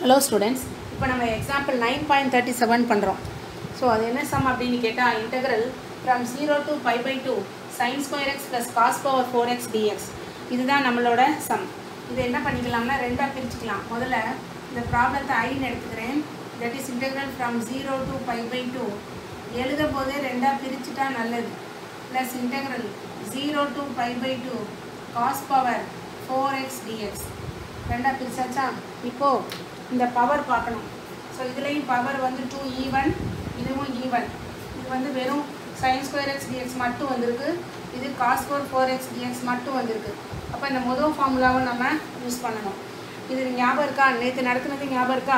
hello students இப்போ நம்ம example nine point thirty seven பண்ணுறோம் ஸோ அது என்ன சம் அப்படின்னு கேட்டால் integral from zero to pi by two sine square x plus cos power four x dx இதுதான் நம்மளோட சம் இது என்ன பண்ணிக்கலாம்னா ரெண்டாக பிரிச்சுக்கலாம் முதல்ல இந்த ப்ராப்ளத்தை ஐன்னு எடுத்துக்கிறேன் that is integral from zero to pi by two எழுத போதே ரெண்டாக பிரிச்சுட்டா நல்லது plus integral zero to pi by two cos power four x dx ரெண்டாக பிரிச்சாச்சா இப்போது இந்த பவர் பார்க்கணும் ஸோ இதுலேயும் பவர் வந்து டூ ஈவன் இதுவும் ஈவன் இது வந்து வெறும் சைன் ஸ்கொயர் எக்ஸ் டிஎக்ஸ் மட்டும் வந்திருக்கு இது cos square four x dx மட்டும் வந்திருக்கு அப்போ இந்த முதல் ஃபார்முலாவை நம்ம யூஸ் பண்ணணும் இது ஞாபகம் இருக்கா நேற்று நடத்துனது ஞாபகம் இருக்கா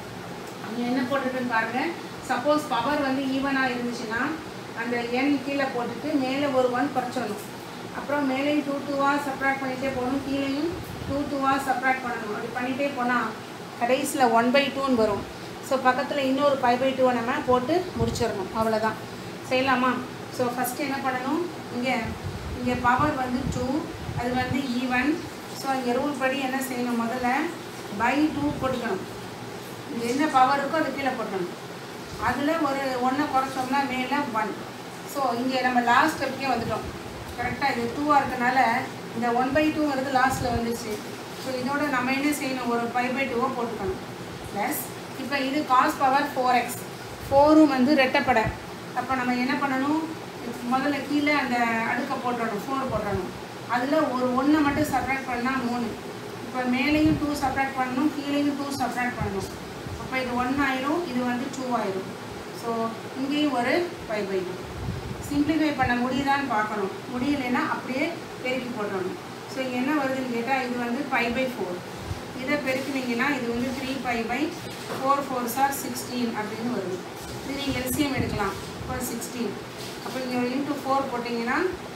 அங்கே என்ன போட்டிருக்குன்னு பாருங்கள் சப்போஸ் பவர் வந்து ஈவனாக இருந்துச்சுன்னா அந்த எண் கீழே போட்டுட்டு மேலே ஒரு ஒன் குறைச்சிடணும் அப்புறம் மேலேயும் டூ டூவாக சப்ராக்ட் பண்ணிகிட்டே போகணும் கீழேயும் டூ டூவாக சப்ராக்ட் பண்ணணும் அப்படி பண்ணிகிட்டே போனால் கடைசியில் ஒன் பை டூன்னு வரும் ஸோ பக்கத்தில் இன்னொரு ஃபைவ் பை டூவை நம்ம போட்டு முடிச்சிடணும் அவ்வளோதான் செய்யலாமா ஸோ ஃபஸ்ட்டு என்ன பண்ணணும் இங்கே இங்கே பவர் வந்து டூ அது வந்து ஈவன் ஸோ இங்கே ரூல் படி என்ன செய்யணும் முதல்ல பை டூ போட்டுக்கணும் இங்கே என்ன பவர் இருக்கோ அது கீழே போட்டணும் அதில் ஒரு ஒன்றை குறைச்சோம்னா மேலே ஒன் ஸோ இங்கே நம்ம லாஸ்ட் ஸ்டெப்க்கே வந்துட்டோம் கரெக்டாக இது டூவாக இருக்கனால இந்த ஒன் பை டூங்கிறது லாஸ்ட்டில் வந்துருச்சு ஸோ இதோட நம்ம என்ன செய்யணும் ஒரு ஃபைவ் பை டூவை போட்டுக்கணும் ப்ளஸ் இப்போ இது காஸ் பவர் ஃபோர் எக்ஸ் ஃபோரும் வந்து ரெட்டப்படை அப்போ நம்ம என்ன பண்ணணும் முதல்ல கீழே அந்த அடுக்கை போட்டுடணும் ஃபோர் போட்டுடணும் அதில் ஒரு ஒன்றை மட்டும் சப்ராக்ட் பண்ணால் மூணு இப்போ மேலேயும் டூ சப்ராக்ட் பண்ணணும் கீழேயும் டூ சப்ராக்ட் பண்ணணும் அப்போ இது ஒன் ஆயிரும் இது வந்து டூ ஆயிரும் ஸோ இங்கேயும் ஒரு ஃபைவ் பை டூ சிம்பிளிஃபை பண்ண முடியுதான்னு பார்க்கணும் முடியலைன்னா அப்படியே பெருக்கி போட்டுறணும் ஸோ இங்கே என்ன வருதுன்னு கேட்டால் இது வந்து ஃபைவ் பை ஃபோர் இதை பெருக்கினீங்கன்னா இது வந்து three five by four fours are sixteen அப்படின்னு வருது இது நீங்கள் எல்சிஎம் எடுக்கலாம் இப்போ சிக்ஸ்டீன் அப்போ இங்கே இன்ட்டு ஃபோர் போட்டிங்கன்னா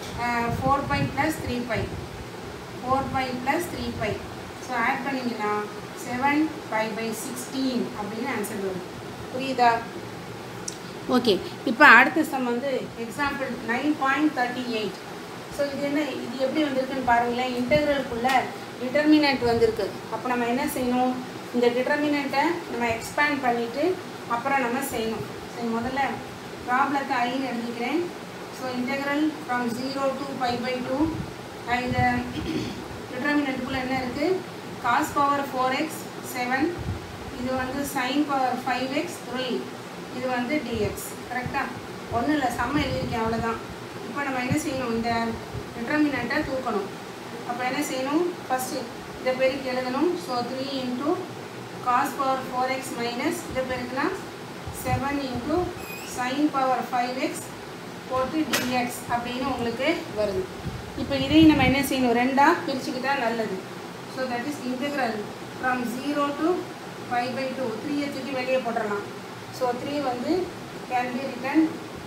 four pi plus three pi four pi plus three pi so add பண்ணிங்கன்னா செவன் ஃபைவ் பை சிக்ஸ்டீன் அப்படின்னு ஆன்சர் வரும் புரியுதா ஓகே இப்போ அடுத்த சம் வந்து example nine point thirty eight so இது என்ன இது எப்படி வந்திருக்குன்னு பாருங்களேன் இன்டெக்ரலுக்குள்ளே டிட்டர்மினன்ட் வந்திருக்கு அப்போ நம்ம என்ன செய்யணும் இந்த டிட்டர்மினண்ட்டை நம்ம எக்ஸ்பேண்ட் பண்ணிவிட்டு அப்புறம் நம்ம செய்யணும் சரி முதல்ல ப்ராப்ளத்தை ஐன்னு எழுதிக்கிறேன் so integral from zero to five by two இந்த டிட்டர்மினண்ட்டுக்குள்ளே என்ன இருக்குது cos power four x seven இது வந்து sine power five x three இது வந்து டிஎக்ஸ் கரெக்டாக ஒன்றும் இல்லை செம்ம எழுதியிருக்கேன் அவ்வளோதான் இப்போ நம்ம என்ன செய்யணும் இந்த டிட்டர்மினண்ட்டை தூக்கணும் அப்போ என்ன செய்யணும் ஃபஸ்ட்டு இதை பெருக்கி எழுதணும் so three into cos power four x minus இதை பெருக்குனா seven into sine power five x போட்டு டிஎக்ஸ் அப்படின்னு உங்களுக்கு வருது இப்போ இதையும் நம்ம என்ன செய்யணும் ரெண்டாக பிரிச்சுக்கிட்டா நல்லது so that is integral from zero to five by two த்ரீயை தூக்கி வெளியே போட்டுடலாம் ஸோ த்ரீ வந்து can be written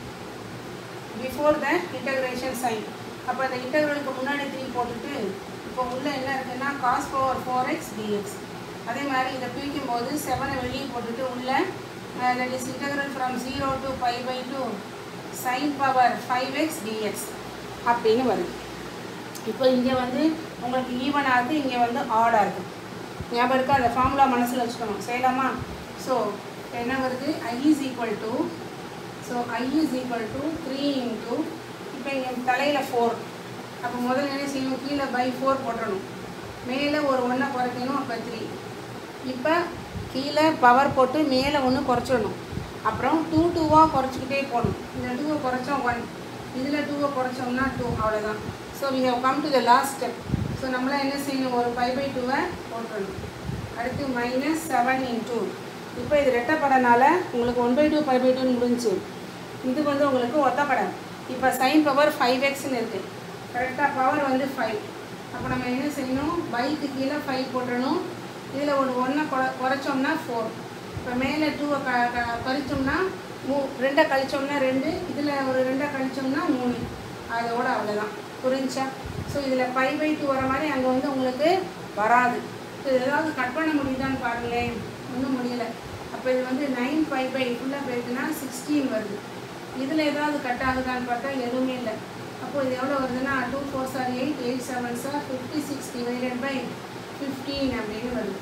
before the integration sign அப்போ அந்த இன்டகிரலுக்கு முன்னாடி த்ரீ போட்டுட்டு இப்போ உள்ளே என்ன இருக்குன்னா cos power four x dx அதே மாதிரி இதை பிரிக்கும் போது செவனை வெளியே போட்டுட்டு உள்ளே that is integral from zero to five by two sine power five x dx அப்படின்னு வருது இப்போ இங்கே வந்து உங்களுக்கு ஈவன் ஆகுது இங்கே வந்து ஆடாக இருக்குது ஞாபகம் இருக்கா அந்த ஃபார்முலா மனசில் வச்சுக்கணும் செய்யலாமா ஸோ என்ன வருது I is equal to so I is equal to three into இப்போ இங்கே தலையில் ஃபோர் அப்போ முதல்ல என்ன செய்யணும் கீழே பை ஃபோர் போட்டுறணும் மேலே ஒரு ஒன்றை குறைக்கணும் அப்போ த்ரீ இப்போ கீழே பவர் போட்டு மேலே ஒன்று குறைச்சிடணும் அப்புறம் டூ டூவாக குறைச்சிக்கிட்டே போகணும் இந்த டூவை குறைச்சோம் ஒன் இதில் டூவை குறைச்சோம்னா டூ அவ்வளோதான் so we have come to the last step so நம்மளாம் என்ன செய்யணும் ஒரு ஃபைவ் பை டூவை போட்டுடணும் அடுத்து மைனஸ் செவன் இன்டூ இப்போ இது ரெட்டப்படனால உங்களுக்கு one by two five by டூன்னு முடிஞ்சு இது வந்து உங்களுக்கு ஒத்தப்படம் இப்போ சைன் பவர் ஃபைவ் எக்ஸ்னு இருக்குது கரெக்டாக பவர் வந்து ஃபைவ் அப்போ நம்ம என்ன செய்யணும் பைக்கு கீழே ஃபைவ் போட்டுறணும் இதில் ஒரு ஒன்றை குற குறைச்சோம்னா ஃபோர் இப்போ மேலே டூவை க க கழிச்சோம்னா மூ ரெண்டை கழிச்சோம்னா ரெண்டு இதில் ஒரு ரெண்டை கழிச்சோம்னா மூணு அதோட அவ்வளோதான் புரிஞ்சா ஸோ இதில் ஃபைவ் பை டூ வர மாதிரி அங்கே வந்து உங்களுக்கு வராது ஸோ ஏதாவது கட் பண்ண முடியுதான்னு பாருங்களேன் ஒன்றும் முடியலை அப்போ இது வந்து நைன் ஃபைவ் பை ஃபுல்லாக போயிருக்குன்னா சிக்ஸ்டீன் வருது இதில் ஏதாவது கட் ஆகுதான்னு பார்த்தா எதுவுமே இல்லை அப்போ இது எவ்வளோ வருதுன்னா two fours are eight eight sevens are fifty six divided by fifteen அப்படின்னு வருது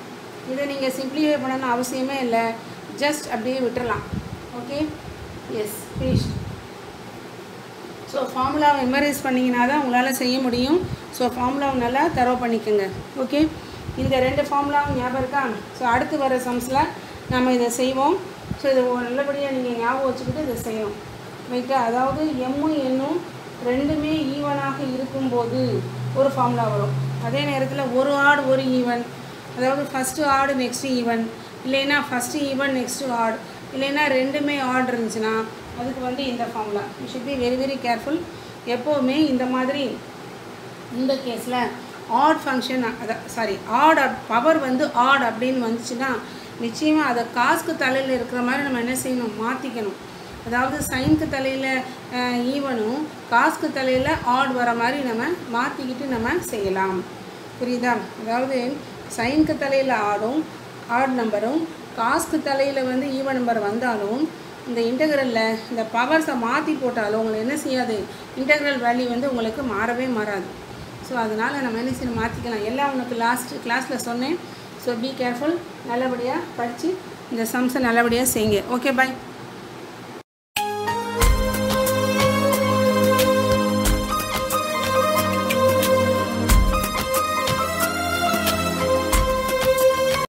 இதை நீங்கள் சிம்ப்ளிஃபை பண்ணணும்னு அவசியமே இல்லை ஜஸ்ட் அப்படியே விட்டுறலாம் ஓகே எஸ் ஃபினிஷ் ஸோ ஃபார்முலாவை மெமரைஸ் பண்ணிங்கன்னா தான் உங்களால் செய்ய முடியும் ஸோ ஃபார்முலாவை நல்லா தரவு பண்ணிக்கோங்க ஓகே இந்த ரெண்டு ஃபார்முலாவும் ஞாபகம் இருக்கா ஸோ அடுத்து வர சம்ஸில் நம்ம இதை செய்வோம் ஸோ இதை நல்லபடியாக நீங்கள் ஞாபகம் வச்சுக்கிட்டு இதை செய்யணும் ரைட்டா அதாவது எம்மும் எண்ணும் ரெண்டுமே ஈவனாக இருக்கும்போது ஒரு ஃபார்முலா வரும் அதே நேரத்தில் ஒரு ஆடு ஒரு ஈவன் அதாவது ஃபஸ்ட்டு ஆடு நெக்ஸ்ட்டு ஈவன் இல்லைன்னா ஃபஸ்ட்டு ஈவன் நெக்ஸ்ட்டு ஆட் இல்லைன்னா ரெண்டுமே ஆட் இருந்துச்சுன்னா அதுக்கு வந்து இந்த formula you should be very very careful எப்போவுமே இந்த மாதிரி இந்த கேஸில் ஆட் ஃபங்க்ஷன் அதை சாரி ஆட் பவர் வந்து ஆட் அப்படின்னு வந்துச்சுன்னா நிச்சயமாக அதை காசுக்கு தலையில் இருக்கிற மாதிரி நம்ம என்ன செய்யணும் மாற்றிக்கணும் அதாவது சைனுக்கு தலையில் ஈவனும் காசுக்கு தலையில் ஆட் வர மாதிரி நம்ம மாற்றிக்கிட்டு நம்ம செய்யலாம் புரியுதா அதாவது சைனுக்கு தலையில் ஆடும் ஆட் நம்பரும் காசுக்கு தலையில் வந்து ஈவன் நம்பர் வந்தாலும் இந்த இன்டெக்ரலில் இந்த பவர்ஸை மாற்றி போட்டாலும் உங்களை என்ன செய்யாது இன்டெக்ரல் வேல்யூ வந்து உங்களுக்கு மாறவே மாறாது ஸோ அதனால் நம்ம என்ன செய்யணும் மாற்றிக்கலாம் எல்லாம் உனக்கு லாஸ்ட் கிளாஸில் சொன்னேன் ஸோ பி கேர்ஃபுல் நல்லபடியாக படித்து இந்த சம்ஸை நல்லபடியாக செய்யுங்க ஓகே பாய்